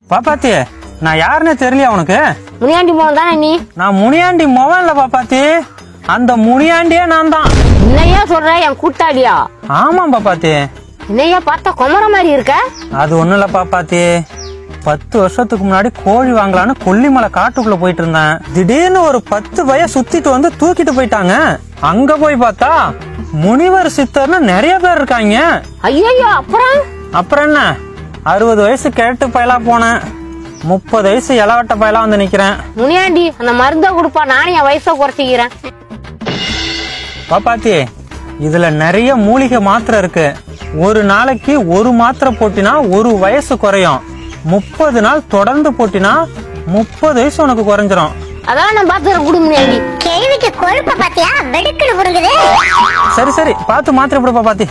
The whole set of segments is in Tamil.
பாப்பாத்தி நான் யாருன்னு தெரியலையா உனக்கு முனியாண்டி போன தானே நீ நான் முனியாண்டி மொபைல் இல்ல பாப்பாத்தி அந்த முனியாண்டியே நான் தான் என்னையா சொல்ற என் கூட்டாளியா ஆமா பாப்பாத்தி என்னையா பார்த்தா குமர மாதிரி இருக்க அது ஒண்ணும் இல்ல பாப்பாத்தி பத்து வருஷத்துக்கு முன்னாடி கோழி வாங்கலான்னு கொல்லிமலை காட்டுக்குள்ள போயிட்டு இருந்தேன் திடீர்னு ஒரு பத்து பய சுத்திட்டு வந்து தூக்கிட்டு போயிட்டாங்க அங்க போய் பார்த்தா முனிவர் சித்தர்னு நிறைய பேர் இருக்காங்க ஐயோ அப்புறம் அப்புறம் என்ன அறுபது வயசு கேட்டு பயலா போனேன் முப்பது வயசு இளவட்ட பயலா வந்து நிக்கிறேன் முனியாண்டி அந்த மருந்த கொடுப்பா நானும் என் வயசை குறைச்சிக்கிறேன் பாப்பாத்தி இதுல நிறைய மூலிகை மாத்திரை இருக்கு ஒரு நாளைக்கு ஒரு மாத்திரை போட்டினா ஒரு வயசு குறையும் முப்பது நாள் தொடர்ந்து போட்டினா முப்பது வயசு உனக்கு குறைஞ்சிரும் அதான் நான் பாத்துறேன் குடு முனியாண்டி கேள்விக்கு கொழுப்ப பாத்தியா வெடுக்குன்னு புடுங்குது சரி சரி பார்த்து மாத்திரை போடு பாப்பாத்தி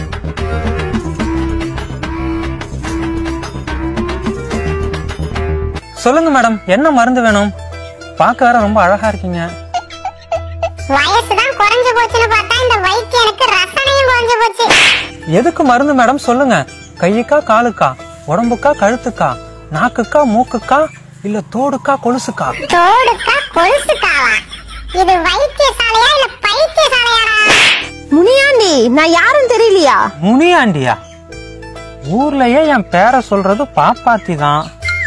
சொல்லுங்க மேடம் என்ன மருந்து வேணும் பார்க்க வேற ரொம்ப அழகா இருக்கீங்க வயசுதான் குறைஞ்சு போச்சுன்னு பார்த்தா இந்த வைத்தியம் எனக்கு ரசனையும் குறைஞ்சு போச்சு எதுக்கு மருந்து மேடம் சொல்லுங்க கையுக்கா காலுக்கா உடம்புக்கா கழுத்துக்கா நாக்குக்கா மூக்குக்கா இல்ல தோடுக்கா கொலுசுக்கா தோடுக்கா கொலுசுக்காவா இது வைத்தியசாலையா இல்ல பைத்தியசாலையாடா முனியாண்டி நான் யாரும் தெரியலையா முனியாண்டியா ஊர்லயே என் பேரை சொல்றது பாப்பாத்தி தான்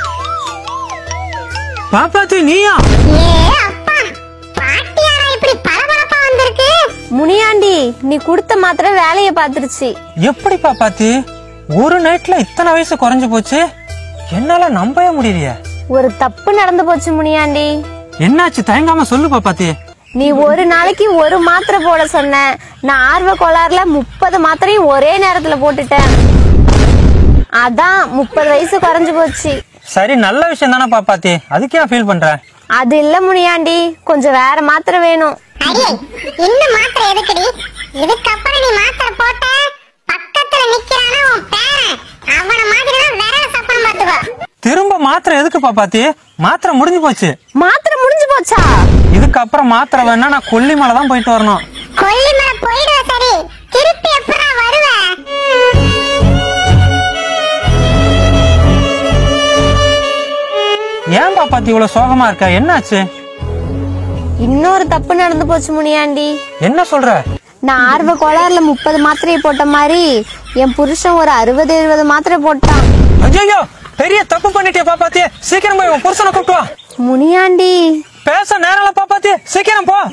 பாப்பாத்தி நீயா ஏ அப்பா பாட்டியாரா இப்படி பரபரப்பா வந்திருக்கு முனியாண்டி நீ கொடுத்த மாத்திரை வேலைய பாத்துருச்சு எப்படி பாப்பாத்தி ஒரு நைட்ல இத்தனை வயசு குறைஞ்சு போச்சு என்னால நம்பவே முடியலையே ஒரு தப்பு நடந்து போச்சு முனியாண்டி என்னாச்சு தயங்காம சொல்லு பாப்பாத்தி நீ ஒரு நாளைக்கு ஒரு மாத்திரை போட சொன்ன நான் ஆர்வ கோளாறுல முப்பது மாத்திரையும் ஒரே நேரத்துல போட்டுட்டேன் அதான் முப்பது வயசு குறைஞ்சு போச்சு சரி நல்ல விஷயம் தானே பாப்பாத்தி அதுக்கே ஃபீல் பண்ற அது இல்ல முனியாண்டி கொஞ்சம் வேற மாத்திரை வேணும் அடியே இன்னும் மாத்திரை எதுக்குடி இதுக்கப்புறம் நீ மாத்திரை போட்ட பக்கத்துல நிக்கிறானா உன் பேரன் அவன மாதிரி தான் விரல சப்பனம் பார்த்துக்கோ திரும்ப மாத்திரை எதுக்கு பாப்பாத்தி மாத்திரை முடிஞ்சு போச்சு மாத்திரை முடிஞ்சு போச்சா இதுக்கப்புறம் மாத்திரை வேணா நான் கொல்லிமலை தான் போயிட்டு வரணும் கொல்லிமலை போயிடுவ சரி திருப்பி எப்படா வருவ ஏன் பாப்பாத்தி இவ்வளவு சோகமா இருக்க என்னாச்சு இன்னொரு தப்பு நடந்து போச்சு முனியாண்டி என்ன சொல்ற நான் ஆர்வ கோளாறுல முப்பது மாத்திரையை போட்ட மாதிரி என் புருஷன் ஒரு அறுபது எழுபது மாத்திரை போட்டான் ஐயோ பெரிய தப்பு பண்ணிட்டே பாப்பாத்தி சீக்கிரம் போய் உன் புருஷனை கூப்பிட்டு வா முனியாண்டி பேச நேரம்ல பாப்பாத்தி சீக்கிரம் போ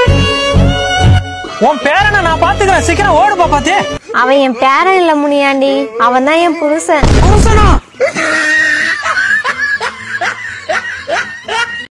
உன் பேரனை நான் பாத்துக்கிறேன் சீக்கிரம் ஓடு பாப்பாத்தி அவன் என் பேரன் இல்ல முனியாண்டி அவன் தான் என் புருஷன் புருஷனா